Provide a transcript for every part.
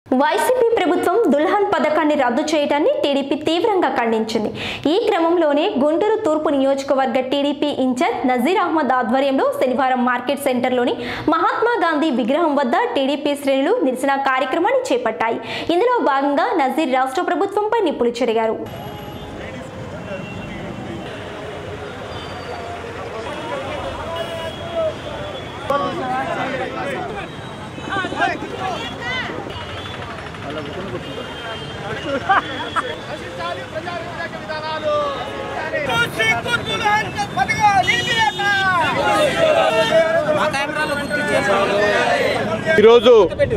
YCP ప్రభుత్వం దుల్హన్ పథకాన్ని రద్దు చేయడాన్ని టీడీపీ తీవ్రంగా ఖండించింది ఈ క్రమంలోనే గుంటూరు తూర్పు నియోజకవర్గ టీడీపీ ఇన్ఛార్జ్ నజీర్ అహ్మద్ ఆధ్వర్యంలో శనివారం మార్కెట్ సెంటర్లోని మహాత్మా గాంధీ విగ్రహం వద్ద టీడీపీ శ్రేణులు నిరసన కార్యక్రమాన్ని చేపట్టాయి ఇందులో భాగంగా నజీర్ రాష్ట్ర ప్రభుత్వంపై నిప్పులు చెరిగారు ఈరోజు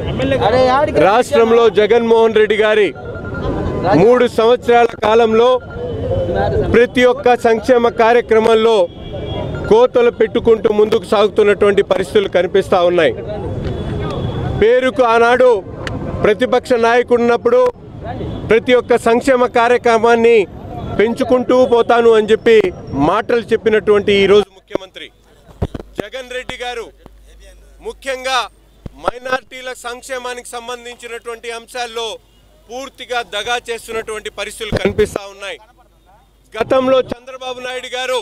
రాష్ట్రంలో జగన్మోహన్ రెడ్డి గారి మూడు సంవత్సరాల కాలంలో ప్రతి ఒక్క సంక్షేమ కార్యక్రమంలో కోతలు పెట్టుకుంటూ ముందుకు సాగుతున్నటువంటి పరిస్థితులు కనిపిస్తూ ఉన్నాయి పేరుకు ఆనాడు ప్రతిపక్ష నాయకుడు ఉన్నప్పుడు ప్రతి ఒక్క సంక్షేమ కార్యక్రమాన్ని పెంచుకుంటూ పోతాను అని చెప్పి మాటలు చెప్పినటువంటి ఈరోజు ముఖ్యమంత్రి జగన్ రెడ్డి గారు ముఖ్యంగా మైనార్టీల సంక్షేమానికి సంబంధించినటువంటి అంశాల్లో పూర్తిగా దగా చేస్తున్నటువంటి పరిస్థితులు కనిపిస్తూ ఉన్నాయి గతంలో చంద్రబాబు నాయుడు గారు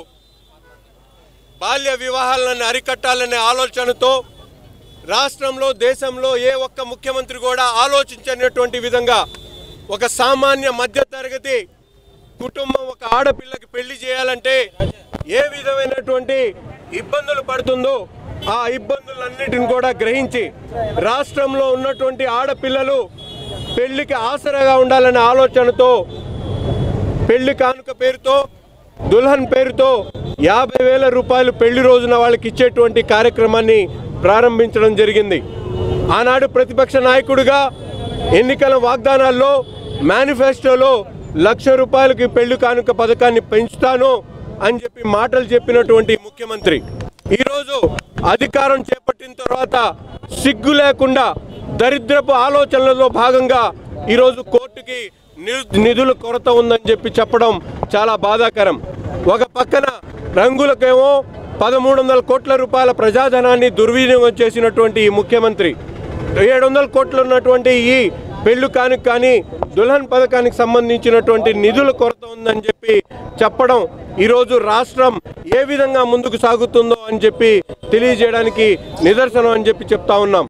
బాల్య వివాహాలను అరికట్టాలనే ఆలోచనతో రాష్ట్రంలో దేశంలో ఏ ఒక్క ముఖ్యమంత్రి కూడా ఆలోచించినటువంటి విధంగా ఒక సామాన్య మధ్యతరగతి కుటుంబం ఒక ఆడపిల్లకి పెళ్లి చేయాలంటే ఏ విధమైనటువంటి ఇబ్బందులు పడుతుందో ఆ ఇబ్బందులన్నిటిని కూడా గ్రహించి రాష్ట్రంలో ఉన్నటువంటి ఆడపిల్లలు పెళ్లికి ఆసరాగా ఉండాలనే ఆలోచనతో పెళ్లి కానుక పేరుతో దుల్హన్ పేరుతో యాభై వేల రూపాయలు పెళ్లి రోజున వాళ్ళకి ఇచ్చేటువంటి కార్యక్రమాన్ని ప్రారంభించడం జరిగింది ఆనాడు ప్రతిపక్ష నాయకుడిగా ఎన్నికల వాగ్దానాల్లో మేనిఫెస్టోలో లక్ష రూపాయలకి పెళ్లి కానుక పథకాన్ని పెంచుతాను అని చెప్పి మాటలు చెప్పినటువంటి ముఖ్యమంత్రి ఈరోజు అధికారం చేపట్టిన తర్వాత సిగ్గు లేకుండా దరిద్రపు ఆలోచనలలో భాగంగా ఈరోజు కోర్టుకి ని- నిధుల కొరత ఉందని చెప్పి చెప్పడం చాలా బాధాకరం ఒక పక్కన రంగులకేమో పదమూడు వందల కోట్ల రూపాయల ప్రజాధనాన్ని దుర్వినియోగం చేసినటువంటి ఈ ముఖ్యమంత్రి ఏడు వందల కోట్లు ఉన్నటువంటి ఈ పెళ్ళు కానుక కానీ దుల్హన్ పథకానికి సంబంధించినటువంటి నిధుల కొరత ఉందని చెప్పి చెప్పడం ఈరోజు రాష్ట్రం ఏ విధంగా ముందుకు సాగుతుందో అని చెప్పి తెలియజేయడానికి నిదర్శనం అని చెప్పి చెప్తా ఉన్నాం